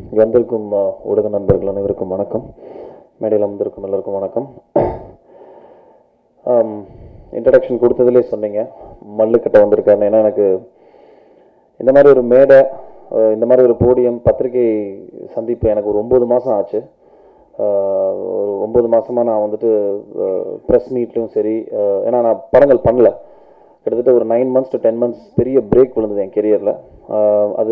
இங்கே வந்திருக்கும் அஹ், ஊடக நண்பர்கள் அனைவருக்கும் வணக்கம் மேடையில் வந்திருக்கும் எல்லாருக்கும் வணக்கம் இன்ட்ரடக்ஷன் கொடுத்ததுலே சொன்னீங்க மல்லுக்கிட்ட வந்திருக்காருன்னு ஏன்னா எனக்கு இந்த மாதிரி ஒரு மேடை அஹ், இந்த மாதிரி ஒரு போடியம் பத்திரிகை சந்திப்பு எனக்கு ஒரு ஒம்பது மாதம் ஆச்சு அஹ், ஒரு ஒம்பது மாதமாக நான் வந்துட்டு ப்ரெஸ் மீட்லையும் சரி அஹ், ஏன்னா நான் படங்கள் பண்ணல கிட்டத்தட்ட ஒரு nine months to ten months பெரிய பிரேக் விழுந்தது என் கெரியரில் அது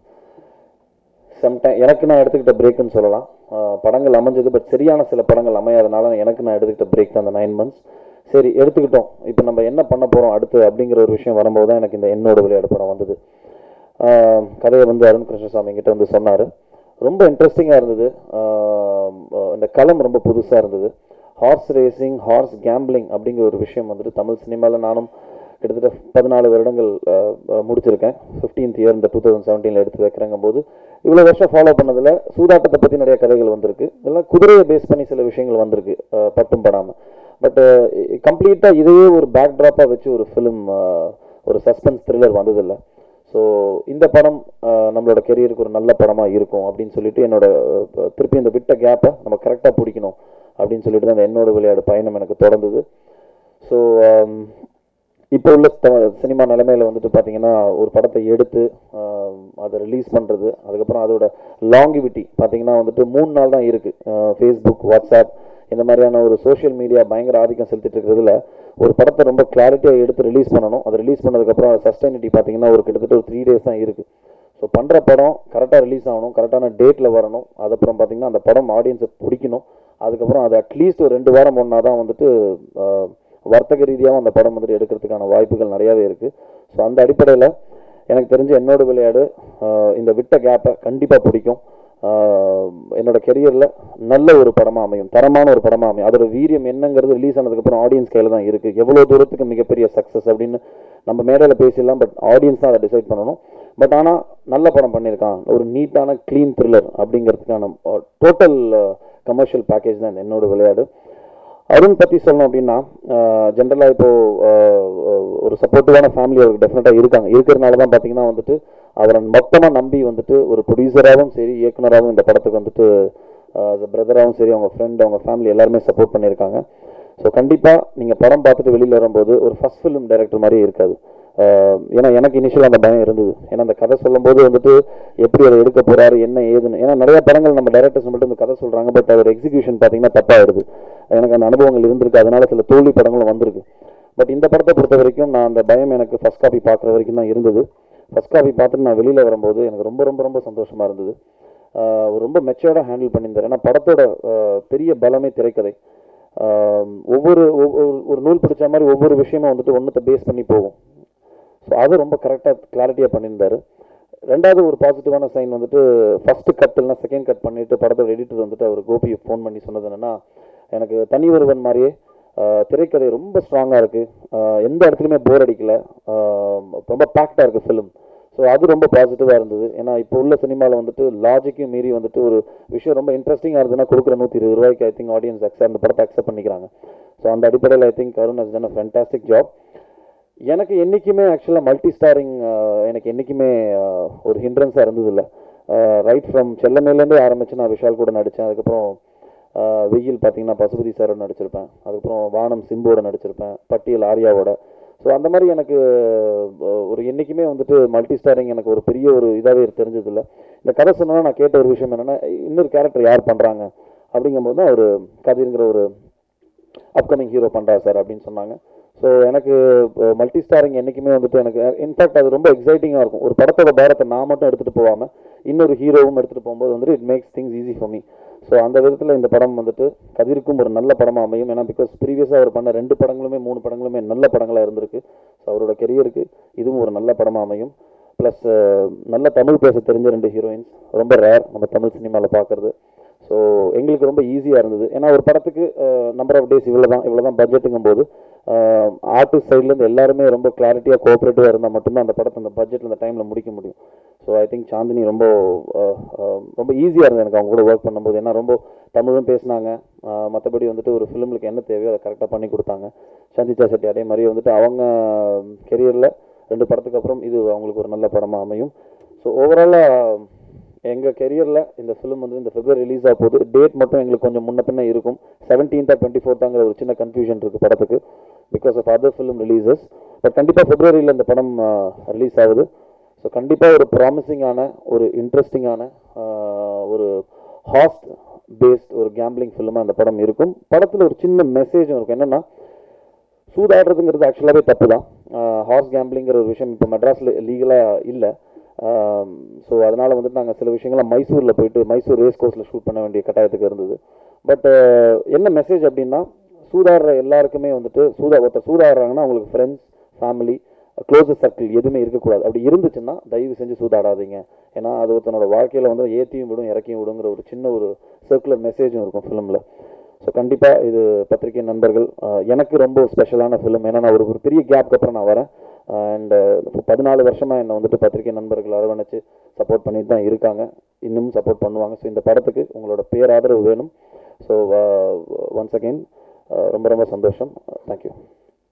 சம்டைம் எனக்கு நான் எடுத்துக்கிட்ட பிரேக்குன்னு சொல்லலாம் அஹ் படங்கள் அமைஞ்சது பட் சரியான சில படங்கள் அமையாதனால எனக்கு நான் எடுத்துக்கிட்ட பிரேக் தான் அந்த நைன் மந்த்ஸ் சரி எடுத்துக்கிட்டோம் இப்போ நம்ம என்ன பண்ண போகிறோம் அடுத்து அப்படிங்கிற ஒரு விஷயம் வரும்போது தான் எனக்கு இந்த என்னோட விளையாடு படம் வந்தது அஹ் கதையை வந்து அருண் கிருஷ்ணசாமி கிட்ட வந்து சொன்னார் ரொம்ப இன்ட்ரெஸ்டிங்காக இருந்தது அஹ் அஹ் இந்த களம் ரொம்ப புதுசாக இருந்தது ஹார்ஸ் ரேசிங் ஹார்ஸ் கேம்பிளிங் அப்படிங்கிற ஒரு விஷயம் வந்துட்டு தமிழ் சினிமாவில் நானும் கிட்டத்தட்ட பதினாலு வருடங்கள் அஹ், அஹ், முடிச்சிருக்கேன் ஃபிஃப்டீன்த் இயர் இந்த டூ தௌசண்ட் செவன்டீனில் எடுத்து வைக்கிறேங்க போது இவ்வளோ வருஷம் ஃபாலோ பண்ணதில் சூதாட்டத்தை பற்றி நிறைய கதைகள் வந்திருக்கு இதெல்லாம் குதிரையை பேஸ் பண்ணி சில விஷயங்கள் வந்திருக்கு அஹ், பட்டும் படாமல் பட் கம்ப்ளீட்டாக இதையே ஒரு பேக் ட்ராப்பாக வச்சு ஒரு ஃபிலிம் ஒரு சஸ்பென்ஸ் த்ரில்லர் வந்ததில்லை ஸோ இந்த படம் அஹ், நம்மளோட கெரியருக்கு ஒரு நல்ல படமாக இருக்கும் அப்படின்னு சொல்லிட்டு என்னோட அஹ், திருப்பி இந்த விட்ட கேப்பை நம்ம கரெக்டாக பிடிக்கணும் அப்படின்னு சொல்லிட்டு தான் அந்த என்னோட விளையாடு பயணம் எனக்கு தொடர்ந்தது ஸோ இப்போ உள்ள த- சினிமா நிலைமையில வந்துட்டு பார்த்தீங்கன்னா ஒரு படத்தை எடுத்து ஆஹ், அதை ரிலீஸ் பண்ணுறது அதுக்கப்புறம் அதோட லாங்கிவிட்டி பார்த்தீங்கன்னா வந்துட்டு மூணு நாள் தான் இருக்குது ஃபேஸ்புக் வாட்ஸ்அப் இந்த மாதிரியான ஒரு சோஷியல் மீடியா பயங்கர ஆதிக்கம் செலுத்திட்டு இருக்கிறதுல ஒரு படத்தை ரொம்ப கிளாரிட்டியாக எடுத்து ரிலீஸ் பண்ணணும் அதை ரிலீஸ் பண்ணதுக்கப்புறம் சஸ்டைனிட்டி பார்த்தீங்கன்னா ஒரு கிட்டத்தட்ட ஒரு த்ரீ டேஸ் தான் இருக்குது ஸோ பண்ணுற படம் கரெக்டாக ரிலீஸ் ஆகணும் கரெக்டான டேட்டில் வரணும் அதுக்கப்புறம் பார்த்தீங்கன்னா அந்த படம் ஆடியன்ஸை பிடிக்கணும் அதுக்கப்புறம் அது அட்லீஸ்ட் ஒரு ரெண்டு வாரம் ஒன்றா தான் வந்துட்டு ஆஹ், வர்த்தக ரீதியாகவும் அந்த படம் வந்துட்டு எடுக்கிறதுக்கான வாய்ப்புகள் நிறையாவே இருக்குது ஸோ அந்த அடிப்படையில் எனக்கு தெரிஞ்ச என்னோட விளையாடு ஆஹ், இந்த விட்ட கேப்பை கண்டிப்பாக பிடிக்கும் ஆஹ், என்னோட கெரியரில் நல்ல ஒரு படமாக அமையும் தரமான ஒரு படமாக அமையும் அதோட வீரியம் என்னங்கிறது ரிலீஸ் ஆனதுக்கப்புறம் ஆடியன்ஸ் கையில் தான் இருக்குது எவ்வளோ தூரத்துக்கு மிகப்பெரிய சக்ஸஸ் அப்படின்னு நம்ம மேடையில் பேசிடலாம் பட் ஆடியன்ஸ் தான் அதை டிசைட் பண்ணணும் பட் ஆனால் நல்ல படம் பண்ணியிருக்கான் ஒரு நீட்டான க்ளீன் த்ரில்லர் அப்படிங்கிறதுக்கான டோட்டல் கமர்ஷியல் பேக்கேஜ் தான் இந்த என்னோட விளையாடு அருண் பற்றி சொல்லணும் அப்படின்னா ஜென்ரலாக இப்போ ஆஹ், ஆஹ், ஒரு சப்போர்ட்டிவான ஃபேமிலி அவருக்கு டெஃபினட்டாக இருக்காங்க இருக்கிறதுனால தான் பார்த்தீங்கன்னா வந்துட்டு அவரை மொத்தமாக நம்பி வந்துட்டு ஒரு ப்ரொடியூசராகவும் சரி இயக்குனராகவும் இந்த படத்துக்கு வந்துட்டு பிரதராகவும் சரி அவங்க ஃப்ரெண்ட் அவங்க ஃபேமிலி எல்லாருமே சப்போர்ட் பண்ணியிருக்காங்க ஸோ கண்டிப்பாக நீங்கள் படம் பார்த்துட்டு வெளியில் வரும்போது ஒரு ஃபர்ஸ்ட் ஃபிலிம் டைரக்டர் மாதிரியே இருக்காது ஆஹ், ஏன்னா எனக்கு இனிஷியல் அந்த பயம் இருந்தது ஏன்னா அந்த கதை சொல்லும்போது வந்துட்டு எப்படி அதை எடுக்க போறாரு என்ன ஏதுன்னு ஏன்னா நிறைய படங்கள் நம்ம டைரக்டர்ஸ் மட்டும் இந்த கதை சொல்றாங்க பட் அதோட எக்ஸிகியூஷன் பார்த்தீங்கன்னா தப்பாயிடுது எனக்கு அந்த அனுபவங்கள் இருந்திருக்கு அதனால சில தோல்வி படங்களும் வந்திருக்கு பட் இந்த படத்தை பொறுத்த வரைக்கும் நான் அந்த பயம் எனக்கு ஃபர்ஸ்ட் காப்பி பார்க்குற வரைக்கும் தான் இருந்தது ஃபர்ஸ்ட் காப்பி பார்த்துட்டு நான் வெளியில் வரும்போது எனக்கு ரொம்ப ரொம்ப ரொம்ப சந்தோஷமா இருந்தது ஆஹ் ஒரு ரொம்ப மெச்சோர்டாக ஹேண்டில் பண்ணியிருந்தார் ஏன்னா படத்தோட ஆஹ் பெரிய பலமே திரைக்கதை ஆஹ் ஒவ்வொரு ஒவ்வொரு ஒரு நூல் பிடிச்ச மாதிரி ஒவ்வொரு விஷயமும் வந்துட்டு ஒன்றத்தை பேஸ் பண்ணி போகும் ஸோ அதை ரொம்ப கரெக்டாக கிளாரிட்டியாக பண்ணியிருந்தாரு ரெண்டாவது ஒரு பாசிட்டிவான சைன் வந்துட்டு ஃபர்ஸ்ட் கட் இல்லைனா செகண்ட் கட் பண்ணிட்டு படத்தோட எடிட்டர் வந்துட்டு அவர் கோபியை ஃபோன் பண்ணி சொன்னது என்னன்னா எனக்கு தனி ஒருவன் மாதிரியே ஆஹ், திரைக்கதை ரொம்ப ஸ்ட்ராங்காக இருக்குது எந்த இடத்துலையுமே போர் அடிக்கல ஆஹ், ரொம்ப பேக்டாக இருக்குது ஃபிலிம் ஸோ அது ரொம்ப பாசிட்டிவாக இருந்தது ஏன்னா இப்போ உள்ள சினிமாவில் வந்துட்டு லாஜிக்கையும் மீறி வந்துட்டு ஒரு விஷயம் ரொம்ப இன்ட்ரெஸ்டிங்காக இருந்ததுன்னா கொடுக்குற நூற்றி இருபது ரூபாய்க்கு ஐ திங்க் ஆடியன்ஸ் அக்செப்ட் அந்த படத்தை அக்செப்ட் பண்ணிக்கிறாங்க ஸோ அந்த அடிப்படையில் I think Arun has done a fantastic job எனக்கு என்றைக்குமே ஆக்சுவலாக மல்டி ஸ்டாரிங் எனக்கு என்றைக்குமே ஆஹ், ஒரு ஹிண்ட்ரன்ஸாக இருந்ததில்ல ரைட் ஃப்ரம் செல்லமேலேருந்தே ஆரம்பிச்சு நான் விஷால் கூட நடித்தேன் அதுக்கப்புறம் ஆஹ், வெயில் பார்த்தீங்கன்னா பசுபதி சாரோட நடிச்சிருப்பேன் அதுக்கப்புறம் வானம் சிம்போட நடிச்சிருப்பேன் பட்டியல் ஆர்யாவோட ஸோ அந்த மாதிரி எனக்கு ஆஹ், ஒரு என்றைக்குமே வந்துட்டு மல்டி ஸ்டாரிங் எனக்கு ஒரு பெரிய ஒரு இதாகவே தெரிஞ்சதில்ல இந்த கதை சொன்னா நான் கேட்ட ஒரு விஷயம் என்னென்னா இன்னொரு கேரக்டர் யார் பண்ணுறாங்க அப்படிங்கும்போது தான் ஒரு கதிர்ங்கிற ஒரு அப்கமிங் ஹீரோ பண்ணுறா சார் அப்படின்னு சொன்னாங்க ஸோ எனக்கு மல்டி ஸ்டாரிங் என்றைக்குமே வந்துட்டு எனக்கு இன்ஃபேக்ட் அது ரொம்ப எக்ஸைட்டிங்காக இருக்கும் ஒரு படத்தோட பாரத்தை நான் மட்டும் எடுத்துகிட்டு போகாமல் இன்னொரு ஹீரோவும் எடுத்துகிட்டு போகும்போது வந்துட்டு it makes things easy for me so அந்த விதத்தில் இந்த படம் வந்துட்டு கதிருக்கும் ஒரு நல்ல படமாக அமையும் ஏன்னா பிகாஸ் ப்ரீவியஸாக அவர் பண்ண ரெண்டு படங்களுமே மூணு படங்களுமே நல்ல படங்களாக இருந்திருக்கு ஸோ அவரோட கெரியருக்கு இதுவும் ஒரு நல்ல படமாக அமையும் ப்ளஸ் நல்ல தமிழ் பேச தெரிஞ்ச ரெண்டு ஹீரோயின்ஸ் ரொம்ப ரேர் நம்ம தமிழ் சினிமாவில் பார்க்குறது ஸோ எங்களுக்கு ரொம்ப ஈஸியாக இருந்தது ஏன்னா ஒரு படத்துக்கு நம்பர் ஆஃப் டேஸ் இவ்வளோ தான் இவ்வளோ தான் பட்ஜெட்டுங்கும் போது ஆர்டிஸ்ட் சைட்லேருந்து எல்லாருமே ரொம்ப கிளாரிட்டியாக கோஆப்ரேட்டிவாக இருந்தால் மட்டும்தான் அந்த படத்தை அந்த பட்ஜெட்டில் அந்த டைமில் முடிக்க முடியும் ஸோ ஐ திங்க் சாந்தினி ரொம்ப அஹ், அஹ், ரொம்ப ஈஸியாக இருந்தது எனக்கு அவங்க கூட ஒர்க் பண்ணும்போது ஏன்னா ரொம்ப தமிழும் பேசினாங்க மற்றபடி வந்துட்டு ஒரு ஃபிலிமுக்கு என்ன தேவையோ அதை கரெக்டாக பண்ணி கொடுத்தாங்க சந்திச்சா செட்டி அதே மாதிரி வந்துட்டு அவங்க கெரியரில் ரெண்டு படத்துக்கு அப்புறம் இது அவங்களுக்கு ஒரு நல்ல படமாக அமையும் ஸோ ஓவராலாக எங்கள் கெரியரில் இந்த ஃபிலிம் வந்து இந்த பிப்ரவரி ரிலீஸ் ஆக போகுது டேட் மட்டும் எங்களுக்கு கொஞ்சம் முன்ன பின்ன இருக்கும் செவன்டீன்த்தா டுவெண்ட்டி ஃபோர்த்தாங்கிற ஒரு சின்ன கன்ஃபியூஷன் இருக்குது படத்துக்கு because of other film releases but கண்டிப்பாக பிப்ரவரியில் இந்த படம் ரிலீஸ் ஆகுது ஸோ கண்டிப்பாக ஒரு ப்ராமிசிங்கான ஒரு இன்ட்ரெஸ்டிங்கான ஒரு ஹாஸ்ட் பேஸ்ட் ஒரு கேம்பிளிங் ஃபிலிமாக அந்த படம் இருக்கும் படத்தில் ஒரு சின்ன மெசேஜும் இருக்கும் என்னென்னா சூதாடுறதுங்கிறது ஆக்சுவலாகவே தப்பு தான் ஹார்ஸ் கேம்பிளிங்கிற ஒரு விஷயம் இப்போ மெட்ராஸில் லீகலாக இல்லை ஸோ அதனால் வந்துட்டு நாங்கள் சில விஷயங்கள்லாம் மைசூரில் போயிட்டு மைசூர் ரேஸ் கோர்ஸில் ஷூட் பண்ண வேண்டிய கட்டாயத்துக்கு இருந்தது பட் என்ன மெசேஜ் அப்படின்னா சூதாடுற எல்லாருக்குமே வந்துட்டு சூதா ஒருத்தர் சூதாடுறாங்கன்னா அவங்களுக்கு ஃப்ரெண்ட்ஸ் ஃபேமிலி க்ளோசஸ்ட் சர்க்கிள் எதுவுமே இருக்கக்கூடாது அப்படி இருந்துச்சுன்னா தயவு செஞ்சு சூதாடாதீங்க ஏன்னா அது ஒருத்தனோட வாழ்க்கையில் வந்து ஏற்றியும் விடும் இறக்கியும் விடுங்கிற ஒரு சின்ன ஒரு சர்க்குலர் மெசேஜும் இருக்கும் ஃபிலிமில் ஸோ கண்டிப்பாக இது பத்திரிகை நண்பர்கள் அஹ், எனக்கு ரொம்ப ஸ்பெஷலான ஃபிலிம் ஏன்னா நான் ஒரு ஒரு பெரிய கேப்க்கு அப்புறம் நான் வரேன் அண்ட் பதினாலு வருஷமாக என்னை வந்துட்டு பத்திரிகை நண்பர்கள் அரவணைச்சு சப்போர்ட் பண்ணிட்டு தான் இருக்காங்க இன்னும் சப்போர்ட் பண்ணுவாங்க ஸோ இந்த படத்துக்கு உங்களோட பேராதரவு வேணும் ஸோ ஒன்ஸ் அகெயின் ரொம்ப ரொம்ப சந்தோஷம் தேங்க்யூ